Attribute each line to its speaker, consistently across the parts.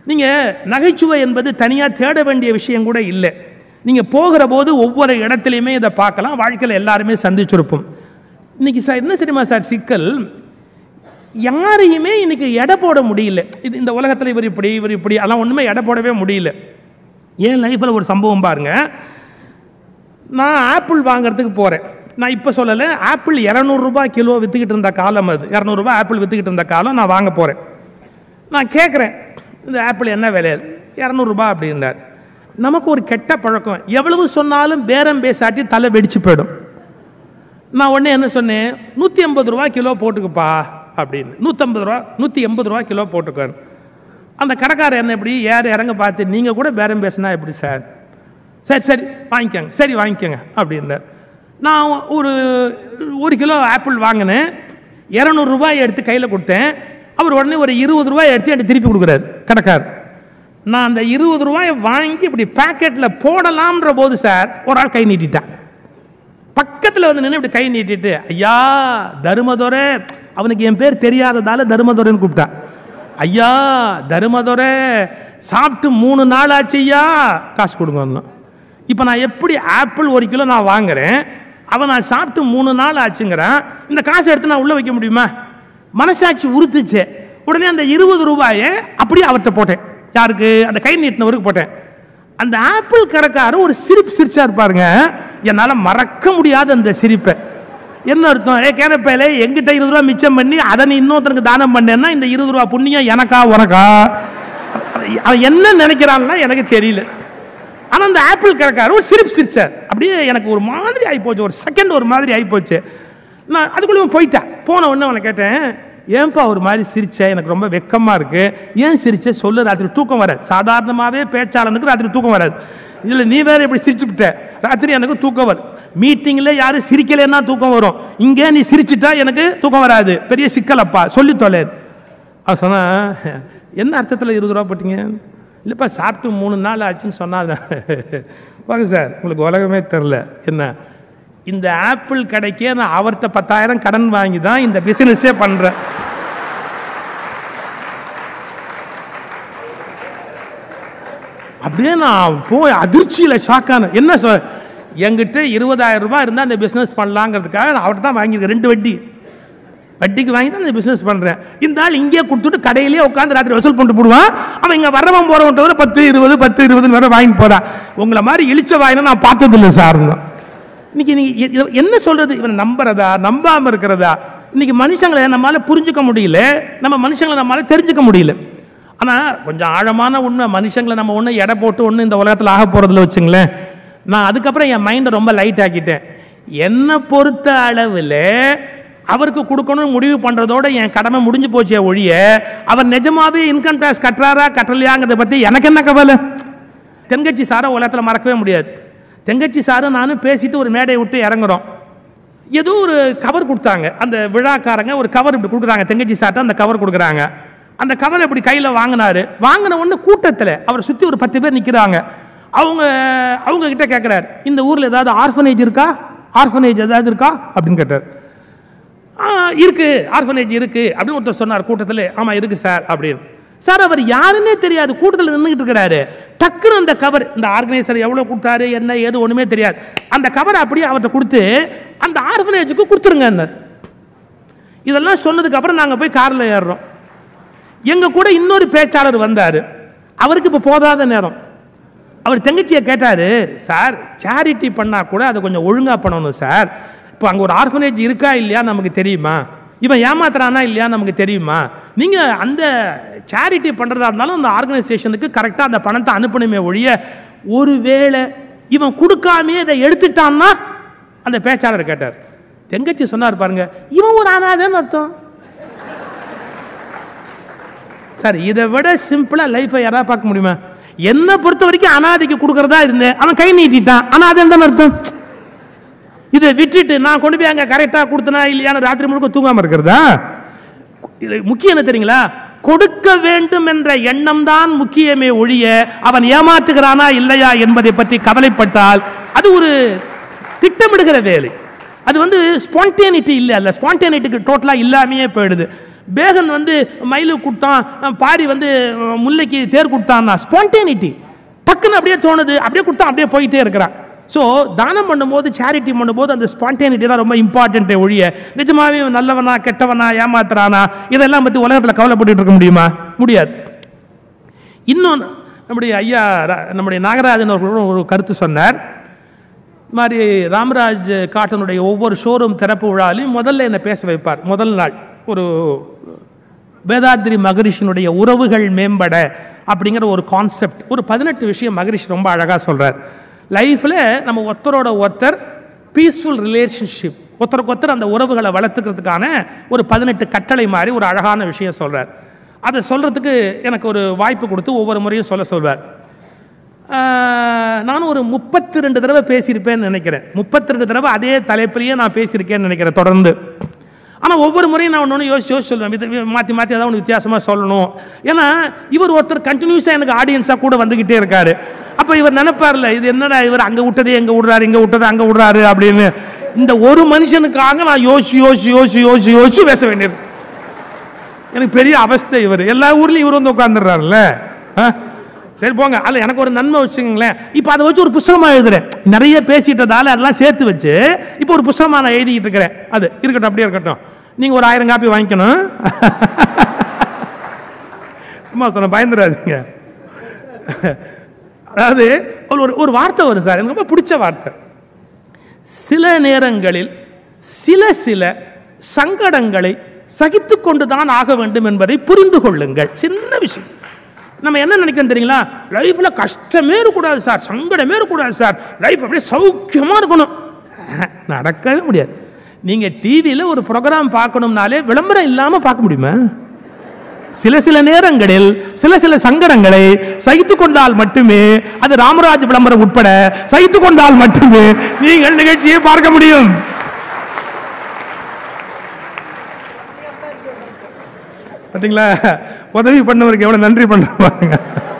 Speaker 1: நீங்கள் நகைச்சுவை என்பது தனியாக தேட வேண்டிய விஷயம் கூட இல்லை நீங்கள் போகிற போது ஒவ்வொரு இடத்துலையுமே இதை பார்க்கலாம் வாழ்க்கையில் எல்லாருமே சந்திச்சிருப்போம் இன்னைக்கு சார் என்ன தெரியுமா சார் சிக்கல் யாரையுமே இன்னைக்கு எடை போட முடியல இது இந்த உலகத்தில் இவர் இப்படி இவர் இப்படி அதெல்லாம் ஒன்றுமே எடை போடவே முடியல என் லைஃப்பில் ஒரு சம்பவம் பாருங்க நான் ஆப்பிள் வாங்குறதுக்கு போகிறேன் நான் இப்போ சொல்லலை ஆப்பிள் இரநூறுபா கிலோ விற்றுக்கிட்டு இருந்த காலம் அது இரநூறுபா ஆப்பிள் விற்றுக்கிட்டு இருந்த காலம் நான் வாங்க போகிறேன் நான் கேட்குறேன் இந்த ஆப்பிள் என்ன விலை இரநூறுபா அப்படின்றார் நமக்கு ஒரு கெட்ட பழக்கம் எவ்வளவு சொன்னாலும் பேரம் பேசாட்டி தலை வெடிச்சு போயிடும் நான் உடனே என்ன சொன்னேன் நூற்றி ஐம்பது ரூபா கிலோ போட்டுக்குப்பா அப்படின்னு நூற்றம்பது ரூபா நூற்றி எண்பது ரூபா கிலோ போட்டுக்கோன்னு அந்த கடைக்காரர் என்ன எப்படி ஏற இறங்க பார்த்து நீங்கள் கூட பேரம் பேசினா எப்படி சார் சரி சரி வாங்கிக்கோங்க சரி வாங்கிக்கோங்க அப்படின்னார் நான் ஒரு ஒரு கிலோ ஆப்பிள் வாங்கினேன் இரநூறுபாய் எடுத்து கையில் கொடுத்தேன் அவர் உடனே ஒரு இருபது ரூபாய் எடுத்து என்கிட்ட திருப்பி கொடுக்குறாரு கடைக்காரர் நான் அந்த இருபது ரூபாயை வாங்கி இப்படி பேக்கெட்டில் போடலாம்ன்ற போது சார் ஒரு ஆள் கை நீட்டிட்டான் பக்கத்தில் வந்து நின்று இப்படி கை நீட்டிட்டு ஐயா தருமதுரை அவனுக்கு என் பேர் தெரியாததால தருமதுரைன்னு கூப்பிட்டான் ஐயா தருமதுரை சாப்பிட்டு மூணு நாள் ஆச்சு ஐயா காசு கொடுங்க இப்போ நான் எப்படி ஆப்பிள் ஒரு கிலோ நான் வாங்குறேன் அவன் நான் சாப்பிட்டு மூணு நாள் ஆச்சுங்கிறான் இந்த காசை எடுத்து நான் உள்ளே வைக்க முடியுமா மனசாட்சி உறுத்துச்சு உடனே அந்த இருபது ரூபாயை அப்படியே அவர்கிட்ட போட்டேன் யாருக்கு அந்த கை நீட்டினவருக்கு போட்டேன் அந்த ஆப்பிள் கடைக்காரர் ஒரு சிரிப்பு சிரிச்சா இருப்பாருங்க என்னால் மறக்க முடியாத அந்த சிரிப்பை என்ன அர்த்தம் ஏ கேனப்பையில எங்கிட்ட இருபது ரூபா மிச்சம் பண்ணி அதை நீ இன்னொருத்தனுக்கு தானம் பண்ணேன்னா இந்த இருபது ரூபா புண்ணியம் எனக்கா உனக்கா அவன் என்ன நினைக்கிறான்னா எனக்கு தெரியல ஆனா அந்த ஆப்பிள் கடைக்காரர் ஒரு சிரிப்பு சிரிச்சார் அப்படியே எனக்கு ஒரு மாதிரி ஆகிப்போச்சு ஒரு செகண்ட் ஒரு மாதிரி ஆகிப்போச்சு நான் அதுக்குள்ளே போயிட்டேன் போன உடனே அவனை கேட்டேன் ஏன்பா ஒரு மாதிரி சிரிச்ச எனக்கு ரொம்ப வெக்கமா இருக்கு ஏன் சிரிச்ச சொல்லு ராத்திரி தூக்கம் வராது சாதாரணமாகவே பேச்சாளனுக்கு ராத்திரி தூக்கம் வராது இதில் நீ வேற இப்படி சிரிச்சு விட்ட ராத்திரி எனக்கு தூக்கம் வரும் மீட்டிங்கில் யாரும் சிரிக்கலைன்னா தூக்கம் வரும் இங்கே நீ சிரிச்சிட்டா எனக்கு தூக்கம் வராது பெரிய சிக்கலப்பா சொல்லி தொலை அவன் சொன்னா என்ன அர்த்தத்தில் இருபது ரூபா போட்டீங்க இல்லைப்பா சாப்பிட்டு மூணு நாள் ஆச்சுன்னு சொன்னாங்க வாங்க சார் உங்களுக்கு உலகமே தெரில என்ன இந்த ஆப்பிள் கடைக்கே நான் அவர்கிட்ட பத்தாயிரம் கடன் வாங்கி தான் இந்த பிசினஸே பண்றேன் அப்படியே நான் போய் அதிர்ச்சியில் ஷாக்கான என்ன சொல் என்கிட்ட இருபதாயிரம் ரூபாய் இருந்தால் இந்த பிஸ்னஸ் பண்ணலாங்கிறதுக்காக நான் அவர்கிட்ட தான் வாங்கியிருக்கேன் ரெண்டு வட்டி வட்டிக்கு வாங்கி தான் இந்த பிஸ்னஸ் பண்ணுறேன் இந்த ஆள் இங்கே கொடுத்துட்டு கடையிலே உட்காந்து ராத்திரி வசூல் பண்ணிட்டு போடுவான் அவன் இங்கே வரவன் போகிறவன் தவிர பத்து இருபது பத்து இருபதுன்னு வர வாங்கிட்டு போகிறான் உங்களை மாதிரி இழிச்ச வாயினா நான் பார்த்ததில்லை சார் இன்னைக்கு நீ எ- எ- என்ன சொல்றது இவன் நம்புறதா நம்பாம இருக்கிறதா இன்னைக்கு மனுஷங்களை நம்மளால புரிஞ்சுக்க முடியல நம்ம மனுஷங்களை நம்மளால தெரிஞ்சுக்க முடியல ஆனா கொஞ்சம் ஆழமான உண்மை மனுஷங்களை நம்ம ஒண்ணு எடை போட்டு ஒண்ணு இந்த உலகத்துல ஆக போறதுல வச்சுங்களேன் நான் அதுக்கப்புறம் என் மைண்டை ரொம்ப லைட் ஆக்கிட்டேன் என்னை பொறுத்த அளவில் அவருக்கு கொடுக்கணும்னு முடிவு பண்றதோட என் கடமை முடிஞ்சு போச்சே ஒழிய அவர் நிஜமாவே இன்கம் டேக்ஸ் கட்டுறாரா கட்டலையாங்கிறத பத்தி எனக்கு என்ன கவலை தென்கட்சி சாரை உலகத்தில் மறக்கவே முடியாது தென்கட்சி சாரும் நானும் பேசிட்டு ஒரு மேடையை விட்டு இறங்குறோம் ஏதோ ஒரு கவர் கொடுத்தாங்க அந்த விழாக்காரங்க ஒரு கவர் இப்படி கொடுக்குறாங்க தெங்கச்சி சார்ட்ட அந்த கவர் கொடுக்குறாங்க அந்த கவர் இப்படி கையில் வாங்கினாரு வாங்கின உடனே கூட்டத்தில் அவரை சுற்றி ஒரு பத்து பேர் நிற்கிறாங்க அவங்க அவங்க கிட்ட கேட்குறாரு இந்த ஊரில் ஏதாவது ஆர்ஃபனேஜ் இருக்கா ஆர்ஃபனேஜ் ஏதாவது இருக்கா அப்படின்னு கேட்டார் "ஆ, இருக்கு ஆர்ஃபனேஜ் இருக்கு அப்படின்னு ஒருத்தர் சொன்னார் கூட்டத்தில் ஆமா இருக்கு சார் அப்படின்னு சார் அவர் யாருன்னே தெரியாது கூட்டத்தில் நின்றுகிட்டு இருக்கிறாரு டக்குன்னு அந்த கவர் இந்த ஆர்கனைசர் எவ்வளவு கொடுத்தாரு என்ன ஏது ஒண்ணுமே தெரியாது அந்த கவரை அப்படியே அவர்கிட்ட கொடுத்து அந்த ஆர்ஃபனேஜுக்கு கொடுத்துருங்க இதெல்லாம் சொன்னதுக்கு அப்புறம் நாங்க போய் கார்ல ஏறுறோம் எங்க கூட இன்னொரு பேச்சாளர் வந்தாரு அவருக்கு இப்போ போதாத நேரம் அவர் தங்கச்சியை கேட்டாரு சார் சேரிட்டி பண்ணா கூட அதை கொஞ்சம் ஒழுங்கா பண்ணணும் சார் இப்போ அங்கே ஒரு ஆர்ஃபனேஜ் இருக்கா இல்லையா நமக்கு தெரியுமா இவன் ஏமாத்துறானா இல்லையா நமக்கு தெரியுமா நீங்க அந்த சேரிட்டி பண்றதா இருந்தாலும் அந்த ஆர்கனைசேஷனுக்கு கரெக்டாக அந்த பணத்தை அனுப்பணுமே ஒழிய ஒருவேளை இவன் கொடுக்காமே இதை எடுத்துட்டான்னா அந்த பேச்சாளர் கேட்டார் தெங்கச்சி சொன்னார் பாருங்க இவன் ஒரு அனாதைன்னு அர்த்தம் சார் இதை விட சிம்பிளா லைஃபை யாராவது பார்க்க முடியுமா என்னை பொறுத்த வரைக்கும் அனாதைக்கு கொடுக்கறதா இருந்தேன் அவன் கை நீட்டிட்டான் அனாதை என்ன அர்த்தம் இதை விட்டுட்டு நான் கொண்டு போய் அங்க கரெக்டா கொடுத்தனா இல்லையான்னு ராத்திரி முழுக்க தூங்காம இருக்கிறதா இது முக்கியம் என்ன தெரியுங்களா கொடுக்க வேண்டும் என்ற எண்ணம் தான் முக்கியமே ஒழிய அவன் ஏமாத்துகிறானா இல்லையா என்பதை பற்றி கவலைப்பட்டால் அது ஒரு திட்டமிடுகிற வேலை அது வந்து ஸ்பான்டேனிட்டி இல்லை அல்ல ஸ்பான்டேனிட்டிக்கு டோட்டலாக இல்லாமையே போயிடுது பேகன் வந்து மயிலுக்கு கொடுத்தான் அஹ், பாரி வந்து அஹ், முல்லைக்கு தேர் கொடுத்தான்னா ஸ்பான்டேனிட்டி டக்குன்னு அப்படியே தோணுது அப்படியே கொடுத்தா அப்படியே போயிட்டே இருக்கிறான் ஸோ தானம் பண்ணும்போது சேரிட்டி பண்ணும்போது அந்த ஸ்பான்டேனிட்டி தான் ரொம்ப இம்பார்ட்டன்ட்டே ஒழிய நிஜமாவே இவன் நல்லவனா கெட்டவனா ஏமாத்துறானா இதெல்லாம் பற்றி உலகத்தில் கவலைப்பட்டுட்டு இருக்க முடியுமா முடியாது இன்னொன்று நம்முடைய ஐயா ர- நம்முடைய நாகராஜன் அவர்களும் ஒரு கருத்து சொன்னார் இது மாதிரி ராமராஜ் காட்டனுடைய ஒவ்வொரு ஷோரூம் திறப்பு விழாலையும் முதல்ல என்னை பேச வைப்பார் முதல் நாள் ஒரு வேதாத்ரி மகரிஷினுடைய உறவுகள் மேம்பட அப்படிங்கிற ஒரு கான்செப்ட் ஒரு பதினெட்டு விஷயம் மகரிஷி ரொம்ப அழகாக சொல்றார் லைஃப்பில் நம்ம ஒருத்தரோட ஒருத்தர் பீஸ்ஃபுல் ரிலேஷன்ஷிப் ஒருத்தருக்கு ஒருத்தர் அந்த உறவுகளை வளர்த்துக்கிறதுக்கான ஒரு பதினெட்டு கட்டளை மாதிரி ஒரு அழகான விஷயம் சொல்றார் அதை சொல்றதுக்கு எனக்கு ஒரு வாய்ப்பு கொடுத்து ஒவ்வொரு முறையும் சொல்ல சொல்வார் ஆஹ், நானும் ஒரு முப்பத்தி ரெண்டு தடவை பேசியிருப்பேன்னு நினைக்கிறேன் முப்பத்தி ரெண்டு தடவை அதே தலைப்பிலேயே நான் பேசியிருக்கேன்னு நினைக்கிறேன் தொடர்ந்து ஆனால் ஒவ்வொரு முறையும் நான் ஒன்று யோசிச்சு யோசிச்சு சொல்லுவேன் இது மாற்றி மாற்றி ஏதாவது ஒன்று வித்தியாசமாக சொல்லணும் ஏன்னா இவர் ஒருத்தர் கண்டினியூஸாக எனக்கு ஆடியன்ஸாக கூட வந்துக்கிட்டே இருக்காரு அப்போ இவர் நினைப்பார்ல இது என்னடா இவர் அங்கே விட்டதே எங்கே விடுறாரு இங்கே விட்டது அங்கே விடுறாரு அப்படின்னு இந்த ஒரு மனுஷனுக்காக நான் யோசிச்சு யோசிச்சு யோசிச்சு யோசிச்சு யோசிச்சு பேச வேண்டியது எனக்கு பெரிய அவஸ்தை இவர் எல்லா ஊர்லயும் இவர் வந்து உட்காந்துடுறாருல்ல சரி போங்க அல்ல எனக்கு ஒரு நன்மை வச்சுங்களேன் இப்போ அதை வச்சு ஒரு புஸ்தகமா எழுதுறேன் நிறைய பேசிட்டதால அதெல்லாம் சேர்த்து வச்சு இப்போ ஒரு புஸ்தகமா நான் எழுதிக்கிட்டு இருக்கிறேன் அது இருக்கட்டும் அப்படியே இருக்கட்டும் நீங்க ஒரு ஆயிரம் காப்பி வாங்கிக்கணும் சும்மா சொன்ன பயந்துடாதீங்க அதாவது ஒரு ஒரு- ஒரு வார்த்தை வரும் சார் எனக்கு ரொம்ப பிடிச்ச வார்த்தை சில நேரங்களில் சில சில சங்கடங்களை சகித்து கொண்டுதான் ஆக வேண்டும் என்பதை புரிந்து கொள்ளுங்கள் சின்ன விஷயம் நம்ம என்ன நினைக்கிறோம் தெரியுங்களா லைஃப்ல கஷ்டமே இருக்கக்கூடாது சார் சங்கடமே இருக்கக்கூடாது சார் லைஃப் அப்படியே சௌக்கியமா இருக்கணும் அஹ், நடக்கவே முடியாது நீங்க டிவியில் ஒரு ப்ரோக்ராம் பார்க்கணும்னாலே விளம்பரம் இல்லாம பார்க்க முடியுமா சில சில நேரங்களில் சில சில சங்கடங்களை சகித்துக் கொண்டால் மட்டுமே அது ராமராஜ் விளம்பரம் உட்பட சகித்துக் கொண்டால் மட்டுமே நீங்கள் நிகழ்ச்சியை பார்க்க முடியும் பாத்தீங்களா உதவி பண்ணவருக்கு எவ்வளவு நன்றி பண்ண பாருங்க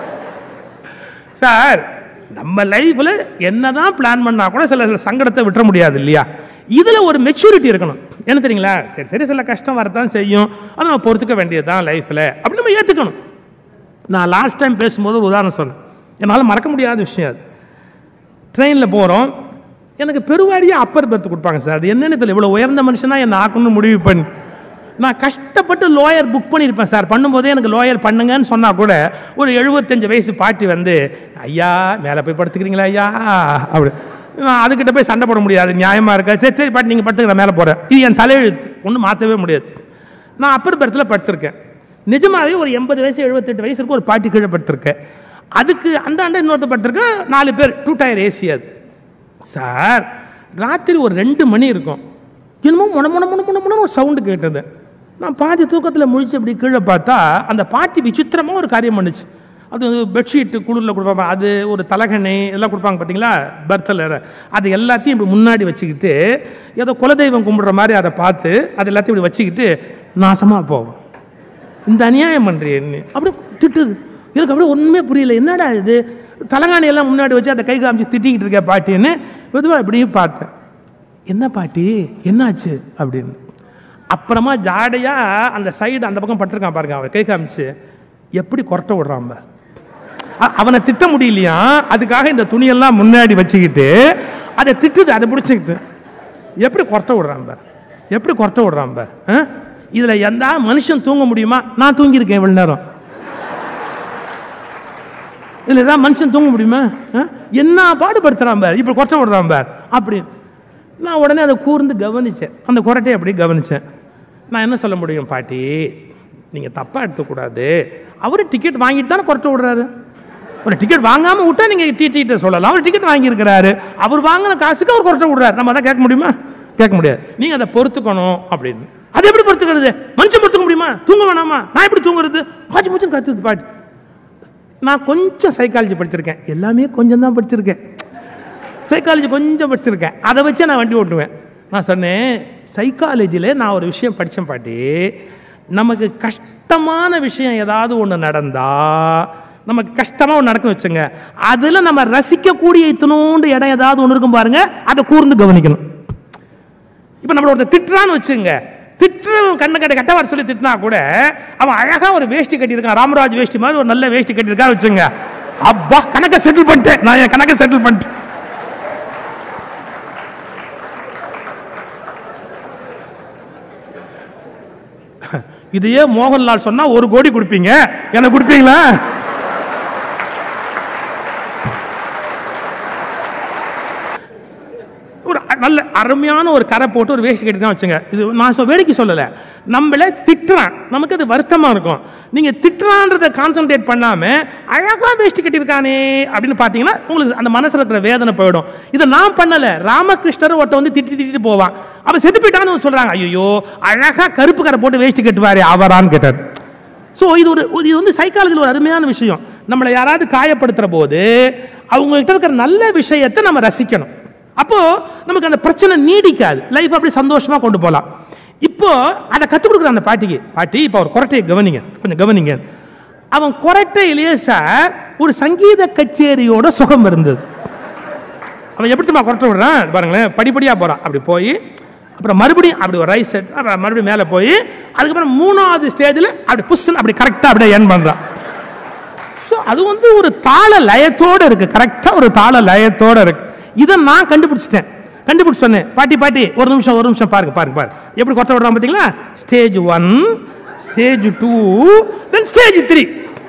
Speaker 1: சார் நம்ம லைஃப்ல என்னதான் பிளான் பண்ணா கூட சில சில சங்கடத்தை விட்டுற முடியாது இல்லையா இதுல ஒரு மெச்சூரிட்டி இருக்கணும் என்ன தெரியுங்களா சரி சரி சில கஷ்டம் வரத்தான் செய்யும் அதை நம்ம பொறுத்துக்க வேண்டியதுதான் லைஃப்ல அப்படி நம்ம ஏத்துக்கணும் நான் லாஸ்ட் டைம் பேசும்போது ஒரு உதாரணம் சொன்னேன் என்னால் மறக்க முடியாத விஷயம் அது ட்ரெயினில் போகிறோம் எனக்கு பெருவாரியாக அப்பர் பெர்த் கொடுப்பாங்க சார் அது என்னன்னு தெரியல இவ்வளோ உயர்ந்த மனுஷனா என்னை ஆக்கணும்னு முடிவு பண்ணி நான் கஷ்டப்பட்டு லோயர் புக் பண்ணியிருப்பேன் சார் பண்ணும்போதே எனக்கு லோயர் பண்ணுங்கன்னு சொன்னால் கூட ஒரு எழுபத்தஞ்சு வயசு பாட்டி வந்து ஐயா மேலே போய் படுத்துக்கிறீங்களா ஐயா அப்படி நான் அதுக்கிட்ட போய் சண்டை போட முடியாது நியாயமாக இருக்கா சரி சரி பாட்டி நீங்கள் படுத்துக்கிற மேலே போகிறேன் இது என் தலையெழுத்து ஒன்றும் மாற்றவே முடியாது நான் அப்பர் பெர்த்தில் படுத்திருக்கேன் நிஜமாவே ஒரு எண்பது வயசு எழுபத்தெட்டு வயசு இருக்கு ஒரு பாட்டி கீழே படுத்திருக்கேன் அதுக்கு அந்த ஆண்டு இன்னொருத்த படுத்திருக்கேன் நாலு பேர் டூ டயர் ஏசி அது சார் ராத்திரி ஒரு ரெண்டு மணி இருக்கும் என்னமோ முன முன முன முன முன ஒரு சவுண்டு கேட்டது நான் பாதி தூக்கத்தில் முழிச்சு அப்படி கீழே பார்த்தா அந்த பாட்டி விசித்திரமாக ஒரு காரியம் பண்ணுச்சு அது பெட்ஷீட்டு குளிரில் கொடுப்பாங்க அது ஒரு தலகணை எல்லாம் கொடுப்பாங்க பார்த்தீங்களா பர்த்தில் அது எல்லாத்தையும் இப்படி முன்னாடி வச்சுக்கிட்டு ஏதோ குலதெய்வம் கும்பிடுற மாதிரி அதை பார்த்து அது எல்லாத்தையும் இப்படி வச்சுக்கிட்டு நாசமாக போகும் இந்த அநியாயம் பண்றியே நீ அப்படி திட்டுது எனக்கு அப்படியே ஒன்றுமே புரியல என்னடா இது தலகாணி எல்லாம் முன்னாடி வச்சு அந்த கை காமிச்சு திட்டிக்கிட்டு இருக்க பாட்டின்னு மெதுவாக இப்படியே பார்த்தேன் என்ன பாட்டி என்னாச்சு அப்படின்னு அப்புறமா ஜாடையா அந்த சைடு அந்த பக்கம் பட்டிருக்கான் பாருங்க அவன் கை காமிச்சு எப்படி கொரட்டை விடுறான் பார் அ- அவனை திட்ட முடியலையா அதுக்காக இந்த துணியெல்லாம் முன்னாடி வச்சுக்கிட்டு அதை திட்டுது அதை பிடிச்சிக்கிட்டு எப்படி கொரட்டை விடுறான் பார் எப்படி கொரட்டை விடுறான் பார் ஆ? இதுல எந்த மனுஷன் தூங்க முடியுமா நான் தூங்கியிருக்கேன் இவ்வளவு நேரம் இதுல ஏதாவது மனுஷன் தூங்க முடியுமா ஆ? என்ன பாடுபடுத்துறான் பார் இப்படி கொரட்டை விடுறான் பார் அப்படி நான் உடனே அதை கூர்ந்து கவனிச்சேன் அந்த கொரட்டையை அப்படி கவனிச்சேன் நான் என்ன சொல்ல முடியும் பாட்டி நீங்க தப்பா எடுத்துக்கூடாது அவரு டிக்கெட் வாங்கிட்டு தானே கொரட்டை விடுறாரு ஒரு டிக்கெட் வாங்காம விட்டா நீங்க டிடிட்ட சொல்லலாம் அவர் டிக்கெட் வாங்கியிருக்கிறாரு அவர் வாங்கின காசுக்கு அவர் குறைச்ச விடுறாரு நம்ம அதான் கேட்க முடியுமா கேட்க முடியாது நீங்க அதை பொறுத்துக்கணும் அப்படின்னு அது எப்படி பொறுத்துக்கிறது மனுஷன் பொறுத்துக்க முடியுமா தூங்க வேணாமா நான் எப்படி தூங்குறது காய்ச்சி மூச்சும் கத்துது பாட்டு நான் கொஞ்சம் சைக்காலஜி படிச்சிருக்கேன் எல்லாமே கொஞ்சம் தான் படிச்சிருக்கேன் சைக்காலஜி கொஞ்சம் படிச்சிருக்கேன் அதை வச்சே நான் வண்டி ஓட்டுவேன் நான் சொன்னேன் சைக்காலஜியில் நான் ஒரு விஷயம் படித்தேன் பாட்டி நமக்கு கஷ்டமான விஷயம் ஏதாவது ஒன்று நடந்தா நமக்கு கஷ்டமாக ஒன்று நடக்கும் வச்சுங்க அதில் நம்ம ரசிக்கக்கூடிய இத்தினோண்டு இடம் ஏதாவது ஒன்று இருக்கும் பாருங்க அதை கூர்ந்து கவனிக்கணும் இப்போ நம்மள ஒருத்தர் திட்டுறான்னு வச்சுங்க திட்டுறவன் கண்ணை கட்ட கட்ட வர சொல்லி திட்டினா கூட அவன் அழகா ஒரு வேஷ்டி கட்டியிருக்கான் ராமராஜ் வேஷ்டி மாதிரி ஒரு நல்ல வேஷ்டி கட்டியிருக்கா வச்சுங்க அப்பா கணக்கை செட்டில் பண்ணிட்டேன் நான் என் கணக்கை செட்டில் பண்ணிட்டேன் இதையே மோகன்லால் சொன்னா ஒரு கோடி கொடுப்பீங்க எனக்கு கொடுப்பீங்களா ஒரு அ- நல்ல அருமையான ஒரு கரை போட்டு ஒரு வேஷ்டி கட்டி தான் வச்சுங்க இது நான் சொ- வேடிக்கை சொல்லலை நம்மள திட்டுறான் நமக்கு அது வருத்தமா இருக்கும் நீங்க திட்டுறான்றதை கான்சென்ட்ரேட் பண்ணாம அழகா வேஷ்டி கட்டியிருக்கானே அப்படின்னு பார்த்தீங்கன்னா உங்களுக்கு அந்த மனசுல இருக்கிற வேதனை போயிடும் இதை நான் பண்ணல ராமகிருஷ்ணர் ஒருத்த வந்து திட்டி திட்டிட்டு போவான் அவன் செத்து போயிட்டான்னு சொல்றாங்க ஐயோ அழகா கருப்பு கரை போட்டு வேஷ்டி கட்டுவாரு அவரான்னு கேட்டார் ஸோ இது ஒரு ஒரு- இது வந்து சைக்காலஜியில் ஒரு அருமையான விஷயம் நம்மளை யாராவது காயப்படுத்துற போது அவங்க கிட்ட இருக்கிற நல்ல விஷயத்தை நம்ம ரசிக்கணும் அப்போ நமக்கு அந்த பிரச்சனை நீடிக்காது லைஃப் அப்படி சந்தோஷமா கொண்டு போகலாம் இப்போ அதை கற்றுக் கொடுக்குற அந்த பாட்டிக்கு பாட்டி இப்போ ஒரு குரட்டையை கவனிங்க கொஞ்சம் கவனிங்க அவன் குரட்டையிலேயே சார் ஒரு சங்கீத கச்சேரியோட சுகம் இருந்தது அவன் எப்படி தெரியுமா குறைச்சி விடுறான் பாருங்களேன் படிப்படியாக போகிறான் அப்படி போய் அப்புறம் மறுபடியும் அப்படி ஒரு ரைஸ் செட் அப்புறம் மறுபடியும் மேலே போய் அதுக்கப்புறம் மூணாவது ஸ்டேஜில் அப்படி புஷ்ஷன் அப்படி கரெக்டாக அப்படியே என் பண்ணுறான் ஸோ அது வந்து ஒரு தாள லயத்தோட இருக்கு கரெக்டாக ஒரு தாள லயத்தோட இருக்கு இதை நான் கண்டுபிடிச்சிட்டேன் கண்டுபிடிச்சு சொன்னேன் பாட்டி பாட்டி ஒரு நிமிஷம் ஒரு நிமிஷம் பாருங்க பாருங்க பாருங்க எப்படி கொத்த விடுறான் பார்த்தீங்களா stage one stage two then stage three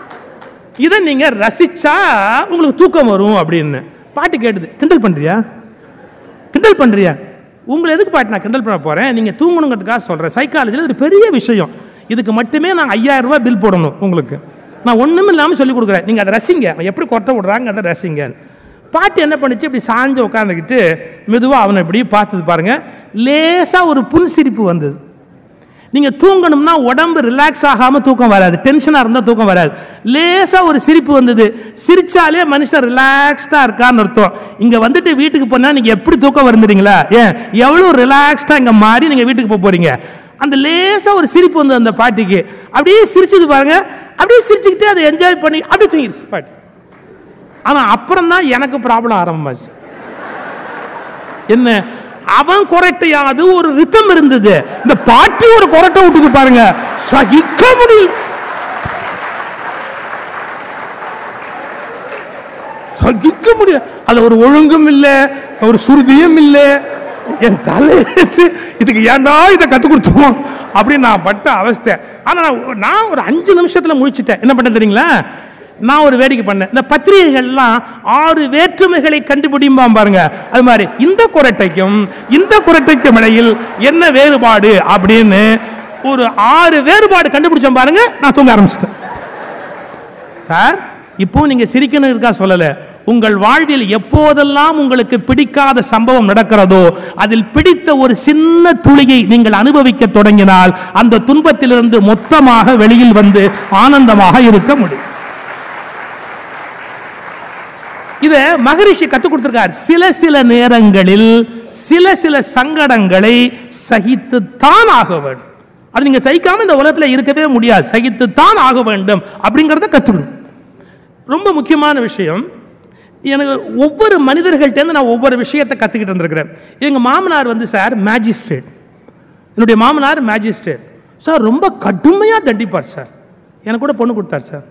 Speaker 1: இதை நீங்க ரசிச்சா உங்களுக்கு தூக்கம் வரும் அப்படின்னு பாட்டு கேட்டுது கிண்டல் பண்றியா கிண்டல் பண்றியா உங்களை எதுக்கு பாட்டு நான் கிண்டல் பண்ண போறேன் நீங்க தூங்கணுங்கிறதுக்காக சொல்றேன் சைக்காலஜியில் இது பெரிய விஷயம் இதுக்கு மட்டுமே நான் ஐயாயிரம் ரூபாய் பில் போடணும் உங்களுக்கு நான் ஒண்ணும் இல்லாமல் சொல்லி கொடுக்குறேன் நீங்க அதை ரசிங்க அவன் எப்படி கொட்ட விடுறாங்க அதை ரசிங்க பாட்டு என்ன பண்ணுச்சு இப்படி சாஞ்சு உட்காந்துக்கிட்டு மெதுவாக அவனை இப்படி பார்த்தது பாருங்க லேசா ஒரு புன்சிரிப்பு வந்தது நீங்க தூங்கணும்னா உடம்பு ரிலாக்ஸ் ஆகாம தூக்கம் வராது டென்ஷனா இருந்தா தூக்கம் வராது லேசா ஒரு சிரிப்பு வந்தது சிரிச்சாலே மனுஷன் ரிலாக்ஸ்டா இருக்கான்னு அர்த்தம் இங்க வந்துட்டு வீட்டுக்கு போனா நீங்க எப்படி தூக்கம் வருந்துறீங்களா ஏன் எவ்வளவு ரிலாக்ஸ்டா இங்க மாறி நீங்க வீட்டுக்கு போக போறீங்க அந்த லேசா ஒரு சிரிப்பு வந்தது அந்த பாட்டிக்கு அப்படியே சிரிச்சது பாருங்க அப்படியே சிரிச்சுக்கிட்டே அதை என்ஜாய் பண்ணி அப்படியே தூங்கிடுச்சு பாட்டி ஆனா அப்புறம் தான் எனக்கு ப்ராப்ளம் ஆரம்பமாச்சு என்ன அவன் கொரட்டையாது ஒரு ரித்தம் இருந்தது இந்த பாட்டி ஒரு கொரட்டை விட்டுது பாருங்க சகிக்க முடியும் சகிக்க முடியும் அது ஒரு ஒழுங்கும் இல்ல ஒரு சுருதியும் இல்ல என் தலையெழுத்து இதுக்கு ஏன்டா இதை கத்து கொடுத்தோம் அப்படின்னு நான் பட்ட அவஸ்தை ஆனா நான் நான் ஒரு அஞ்சு நிமிஷத்துல முடிச்சிட்டேன் என்ன பண்ண தெரியுங்களா நான் ஒரு வேடிக்கை பண்ணேன் இந்த பத்திரிகைகள்லாம் ஆறு வேற்றுமைகளை கண்டுபிடிம்பாம் பாருங்க அது மாதிரி இந்த குரட்டைக்கும் இந்த குரட்டைக்கும் இடையில் என்ன வேறுபாடு அப்படின்னு ஒரு ஆறு வேறுபாடு கண்டுபிடிச்சேன் பாருங்க நான் தூங்க ஆரம்பிச்சிட்டேன் சார் இப்போ நீங்க சிரிக்கணும் இருக்கா சொல்லல உங்கள் வாழ்வில் எப்போதெல்லாம் உங்களுக்கு பிடிக்காத சம்பவம் நடக்கிறதோ அதில் பிடித்த ஒரு சின்ன துளியை நீங்கள் அனுபவிக்க தொடங்கினால் அந்த துன்பத்திலிருந்து மொத்தமாக வெளியில் வந்து ஆனந்தமாக இருக்க முடியும் இத மகரிஷி கத்துக் கொடுத்திருக்கார் சில சில நேரங்களில் சில சில சங்கடங்களை சகித்துத்தான் ஆக வேண்டும் அது நீங்க சகிக்காம இந்த உலகத்துல இருக்கவே முடியாது சகித்துத்தான் ஆக வேண்டும் அப்படிங்கறத கத்துக்கணும் ரொம்ப முக்கியமான விஷயம் எனக்கு ஒவ்வொரு மனிதர்கள்ட்டேருந்து நான் ஒவ்வொரு விஷயத்தை கத்துக்கிட்டு இருந்திருக்கிறேன் எங்க மாமனார் வந்து சார் மேஜிஸ்ட்ரேட் என்னுடைய மாமனார் மேஜிஸ்ட்ரேட் சார் ரொம்ப கடுமையா தண்டிப்பார் சார் எனக்கு கூட பொண்ணு கொடுத்தார் சார்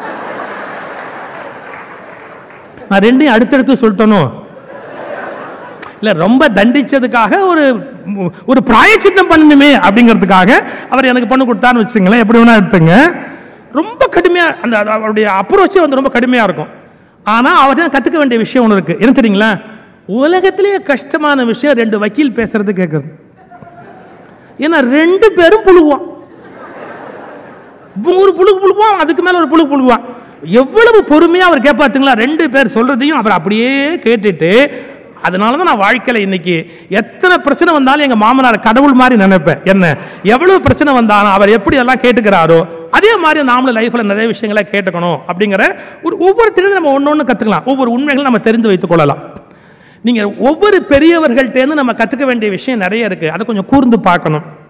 Speaker 1: நான் ரெண்டையும் அடுத்தடுத்து சொல்லிட்டனோ இல்ல ரொம்ப தண்டிச்சதுக்காக ஒரு ஒரு பிராயச்சித்தம் பண்ணணுமே அப்படிங்கிறதுக்காக அவர் எனக்கு பண்ணு கொடுத்தான்னு வச்சுங்களேன் எப்படி வேணா எடுத்துங்க ரொம்ப கடுமையா அந்த அது அவருடைய அப்ரோச்சே வந்து ரொம்ப கடுமையா இருக்கும் ஆனா அவர்கிட்ட கத்துக்க வேண்டிய விஷயம் ஒன்று இருக்கு என்ன தெரியுங்களா உலகத்திலேயே கஷ்டமான விஷயம் ரெண்டு வக்கீல் பேசுறது கேட்கறது ஏன்னா ரெண்டு பேரும் புழுகுவான் இவன் ஒரு புழுகு புழுகுவான் அதுக்கு மேல ஒரு புழுகு புழுகுவான் எவ்வளவு பொறுமையா அவர் கேட்பாத்துங்களா ரெண்டு பேர் சொல்றதையும் அவர் அப்படியே கேட்டுட்டு அதனால தான் நான் வாழ்க்கையில இன்னைக்கு எத்தனை பிரச்சனை வந்தாலும் எங்க மாமனார் கடவுள் மாதிரி நினைப்பேன் என்ன எவ்வளவு பிரச்சனை வந்தாலும் அவர் எப்படி எல்லாம் கேட்டுக்கிறாரோ அதே மாதிரி நாமளும் லைஃப்ல நிறைய விஷயங்களை கேட்டுக்கணும் அப்படிங்கிற ஒரு ஒவ்வொருத்தரும் நம்ம ஒன்று ஒன்று கத்துக்கலாம் ஒவ்வொரு உண்மைகளும் நம்ம தெரிந்து வைத்துக் கொள்ளலாம் நீங்க ஒவ்வொரு பெரியவர்கள்ட்டேருந்து நம்ம கத்துக்க வேண்டிய விஷயம் நிறைய இருக்கு அதை கொஞ்சம் கூர்ந்து பார்க்கணும்